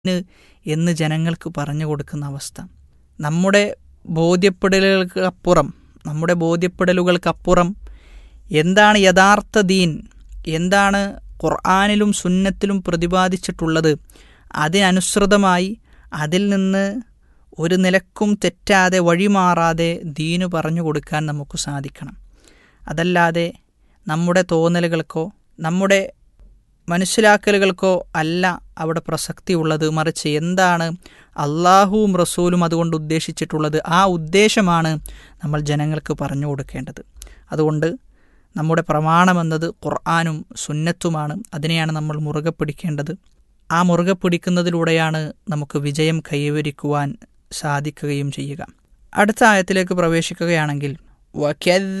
എന്ന് ജനങ്ങൾക്ക് പറഞ്ഞു കൊടുക്കുന്ന അവസ്ഥ നമ്മുടെ ബോധ്യപ്പെടലുകൾക്ക് അപ്പുറം നമ്മുടെ ബോധ്യപ്പെടലുകൾക്കപ്പുറം എന്താണ് യഥാർത്ഥ ദീൻ എന്താണ് ഖുർആാനിലും സുന്നത്തിലും പ്രതിപാദിച്ചിട്ടുള്ളത് അതിനനുസൃതമായി അതിൽ നിന്ന് ഒരു നിലക്കും തെറ്റാതെ വഴിമാറാതെ ദീനു പറഞ്ഞു കൊടുക്കാൻ നമുക്ക് സാധിക്കണം അതല്ലാതെ നമ്മുടെ തോന്നലുകൾക്കോ നമ്മുടെ മനസ്സിലാക്കലുകൾക്കോ അല്ല അവിടെ പ്രസക്തിയുള്ളത് മറിച്ച് എന്താണ് അള്ളാഹുവും റസൂലും അതുകൊണ്ട് ഉദ്ദേശിച്ചിട്ടുള്ളത് ആ ഉദ്ദേശമാണ് നമ്മൾ ജനങ്ങൾക്ക് പറഞ്ഞു കൊടുക്കേണ്ടത് അതുകൊണ്ട് നമ്മുടെ പ്രമാണമെന്നത് ഖുർആാനും സുന്നത്തുമാണ് അതിനെയാണ് നമ്മൾ മുറുകെ പിടിക്കേണ്ടത് ആ മുറുകെ പിടിക്കുന്നതിലൂടെയാണ് നമുക്ക് വിജയം കൈവരിക്കുവാൻ സാധിക്കുകയും ചെയ്യുക അടുത്ത ആയത്തിലേക്ക് പ്രവേശിക്കുകയാണെങ്കിൽ